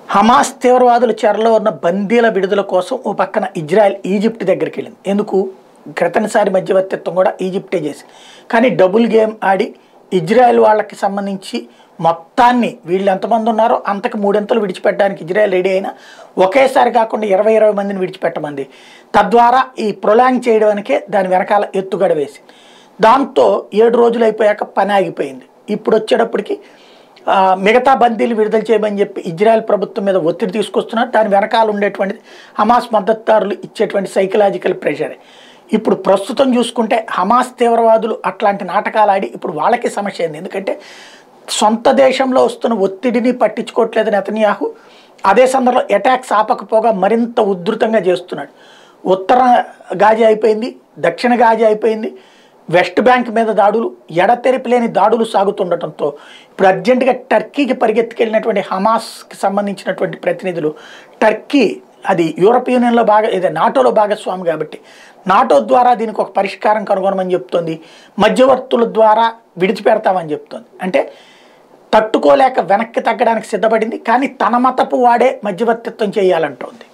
Hamas తీవ్రవాదుల చెరలో ఉన్న బందీల విడుదల కోసం ఓ పక్కన ఇజ్రాయెల్ ఈజిప్ట్ దగ్గరికి వెళ్ళింది ఎందుకు క్రితనసారి మధ్యవర్తిత్వం కూడా ఈజిప్టే చేసి కానీ డబుల్ గేమ్ ఆడి ఇజ్రాయెల్ వాళ్ళకి సంబంధించి మొత్తాన్ని వీళ్ళు ఎంతమంది ఉన్నారో అంతకు మూడింతలు విడిచిపెట్టడానికి ఇజ్రాయెల్ రెడీ అయినా ఒకేసారి కాకుండా ఇరవై ఇరవై మందిని విడిచిపెట్టమంది తద్వారా ఈ ప్రొలాంగ్ చేయడానికే దాని వెనకాల ఎత్తుగడ వేసి దాంతో ఏడు రోజులు అయిపోయాక పని ఆగిపోయింది ఇప్పుడు వచ్చేటప్పటికి ఆ, మిగతా బందీలు విడుదల చేయమని చెప్పి ఇజ్రాయెల్ ప్రభుత్వం మీద ఒత్తిడి తీసుకొస్తున్నారు దాని వెనకాల ఉండేటువంటిది హమాస్ మద్దతుదారులు ఇచ్చేటువంటి సైకలాజికల్ ప్రెషర్ ఇప్పుడు ప్రస్తుతం చూసుకుంటే హమాస్ తీవ్రవాదులు అట్లాంటి నాటకాలు ఆడి ఇప్పుడు వాళ్ళకి సమస్య అయింది ఎందుకంటే సొంత దేశంలో వస్తున్న ఒత్తిడిని పట్టించుకోవట్లేదు నెతన్యాహు అదే సందర్భంలో అటాక్స్ ఆపకపోగా మరింత ఉధృతంగా చేస్తున్నాడు ఉత్తర గాజీ అయిపోయింది దక్షిణ గాజీ అయిపోయింది వెస్ట్ బ్యాంక్ మీద దాడులు ఎడతెరిపి లేని దాడులు సాగుతుండటంతో ఇప్పుడు అర్జెంటుగా టర్కీకి పరిగెత్తుకెళ్ళినటువంటి హమాస్కి సంబంధించినటువంటి ప్రతినిధులు టర్కీ అది యూరోప్ యూనియన్లో బాగా ఇదే నాటోలో భాగస్వామి కాబట్టి నాటో ద్వారా దీనికి ఒక పరిష్కారం కనుగొనమని చెప్తోంది మధ్యవర్తుల ద్వారా విడిచిపెడతామని చెప్తోంది అంటే తట్టుకోలేక వెనక్కి తగ్గడానికి సిద్ధపడింది కానీ తన మతపు వాడే మధ్యవర్తిత్వం చేయాలంటోంది